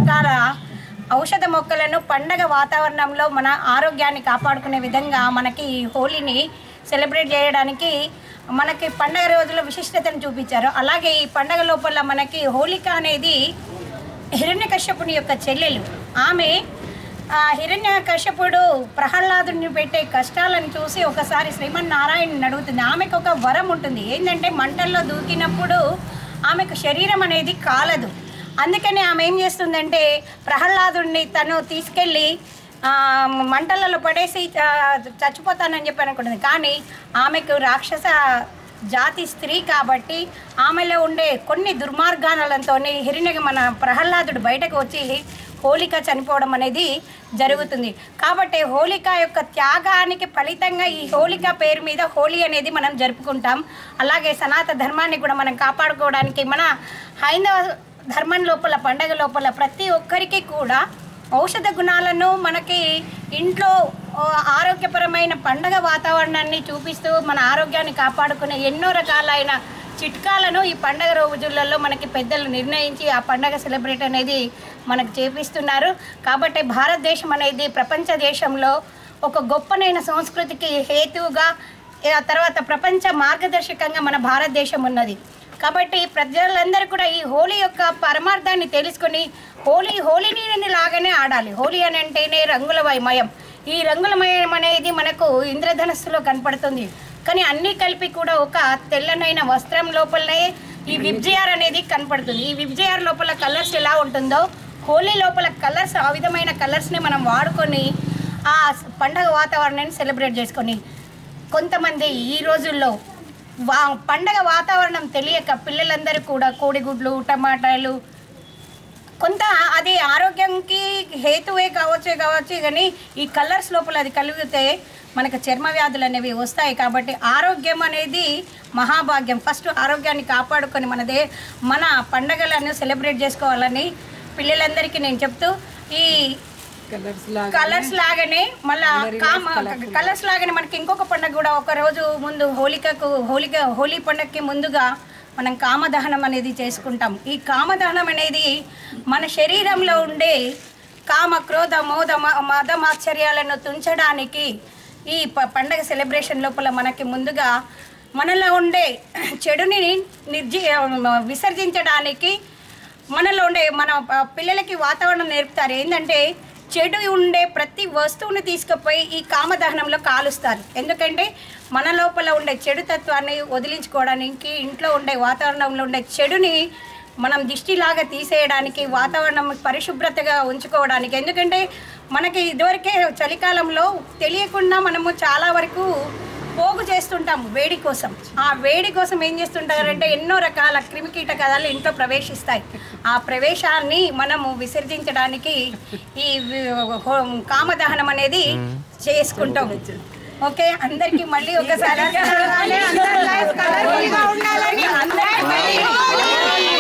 రకాల ఔషధ మొక్కలను పండగ వాతావరణంలో మన ఆరోగ్యాన్ని కాపాడుకునే విధంగా మనకి ఈ హోలీని సెలబ్రేట్ చేయడానికి మనకి పండగ రోజుల్లో విశిష్టతను చూపించారు అలాగే ఈ పండగ లోపల మనకి హోలిక అనేది హిరణ్యకశ్యపుని యొక్క చెల్లెలు ఆమె ఆ హిరణ్య కశ్యపుడు ప్రహ్లాదుని పెట్టే కష్టాలను చూసి ఒకసారి శ్రీమన్నారాయణని అడుగుతుంది ఆమెకు ఒక వరం ఉంటుంది ఏంటంటే మంటల్లో దూకినప్పుడు ఆమెకు శరీరం అనేది కాలదు అందుకని ఆమె ఏం చేస్తుందంటే ప్రహ్లాదుడిని తను తీసుకెళ్ళి ఆ, మంటలలో పడేసి ఆ, చచ్చిపోతానని చెప్పి అనుకుంటుంది కానీ ఆమెకు రాక్షస జాతి స్త్రీ కాబట్టి ఆమెలో ఉండే కొన్ని దుర్మార్గాలతో హిరణ్య మన ప్రహ్లాదుడు బయటకు వచ్చి హోలిక చనిపోవడం అనేది జరుగుతుంది కాబట్టి హోలిక యొక్క త్యాగానికి ఫలితంగా ఈ హోలిక పేరు మీద హోలీ అనేది మనం జరుపుకుంటాం అలాగే సనాతన ధర్మాన్ని కూడా మనం కాపాడుకోవడానికి మన హైందవ ధర్మం లోపల పండగ లోపల ప్రతి ఒక్కరికి కూడా ఔషధ గుణాలను మనకి ఇంట్లో ఆ, ఆరోగ్యపరమైన పండగ వాతావరణాన్ని చూపిస్తూ మన ఆరోగ్యాన్ని కాపాడుకునే ఎన్నో రకాలైన చిట్కాలను ఈ పండగ రోజులలో మనకి పెద్దలు నిర్ణయించి ఆ పండగ సెలబ్రేట్ అనేది మనకు చేపిస్తున్నారు కాబట్టి భారతదేశం అనేది ప్రపంచ దేశంలో ఒక గొప్పనైన సంస్కృతికి హేతువుగా ఆ తర్వాత ప్రపంచ మార్గదర్శకంగా మన భారతదేశం ఉన్నది కాబట్టి ప్రజలందరూ కూడా ఈ హోలీ యొక్క పరమార్థాన్ని తెలుసుకొని హోలీ హోలీని లాగానే ఆడాలి హోలీ అని అంటేనే రంగుల మయం ఈ రంగులమయం అనేది మనకు ఇంద్రధనస్సులో కనపడుతుంది కానీ అన్నీ కలిపి కూడా ఒక తెల్లనైన వస్త్రం లోపలనే ఈ విబ్జిఆర్ అనేది కనపడుతుంది ఈ విబ్జిఆర్ లోపల కలర్స్ ఎలా ఉంటుందో హోలీ లోపల కలర్స్ ఆ విధమైన కలర్స్ని మనం వాడుకొని ఆ పండగ వాతావరణాన్ని సెలబ్రేట్ చేసుకొని కొంతమంది ఈ రోజుల్లో వా పండగ వాతావరణం తెలియక పిల్లలందరూ కూడా కోడిగుడ్లు టమాటాలు కొంత అది ఆరోగ్యంకి హేతువే కావచ్చే కావచ్చు కానీ ఈ కలర్స్ లోపల అది కలిగితే మనకు చర్మ వ్యాధులు అనేవి వస్తాయి కాబట్టి ఆరోగ్యం అనేది మహాభాగ్యం ఫస్ట్ ఆరోగ్యాన్ని కాపాడుకొని మనదే మన పండగలను సెలబ్రేట్ చేసుకోవాలని పిల్లలందరికీ నేను చెప్తూ ఈ కలర్స్ లాగా కలర్స్ లాగానే మళ్ళా కామ కలర్స్ లాగానే మనకి ఇంకొక పండుగ కూడా ఒక రోజు ముందు హోలికకు హోలిక హోలీ పండుగకి ముందుగా మనం కామదహనం అనేది చేసుకుంటాం ఈ కామదహనం అనేది మన శరీరంలో ఉండే కామ క్రోధ మోద మ- మద మాత్సర్యాలను తుంచడానికి ఈ ప- పండగ సెలబ్రేషన్ లోపల మనకి ముందుగా మనలో ఉండే చెడుని నిర్జీ విసర్జించడానికి మనలో ఉండే మన ప- పిల్లలకి వాతావరణం నేర్పుతారు ఏంటంటే చెడు ఉండే ప్రతి వస్తువుని తీసుకుపోయి ఈ కామదహనంలో కాలుస్తారు ఎందుకంటే మన లోపల ఉండే చెడు తత్వాన్ని వదిలించుకోవడానికి ఇంట్లో ఉండే వాతావరణంలో ఉండే చెడుని మనం దిష్టిలాగా తీసేయడానికి వాతావరణం పరిశుభ్రతగా ఉంచుకోవడానికి ఎందుకంటే మనకి ఇదివరకే చలికాలంలో తెలియకుండా మనము చాలా వరకు పోగు చేస్తుంటాము వేడి కోసం ఆ వేడి కోసం ఏం చేస్తుంటారంటే ఎన్నో రకాల క్రిమి కీటకాలు ఇంట్లో ప్రవేశిస్తాయి ఆ ప్రవేశాన్ని మనము విసర్జించడానికి ఈ వి- హో- కామదహనం అనేది చేసుకుంటాం ఓకే అందరికి మళ్ళీ ఒకసారి అందరి లైఫ్ కలర్ఫుల్ గా ఉండాలని అందరికీ మళ్ళీ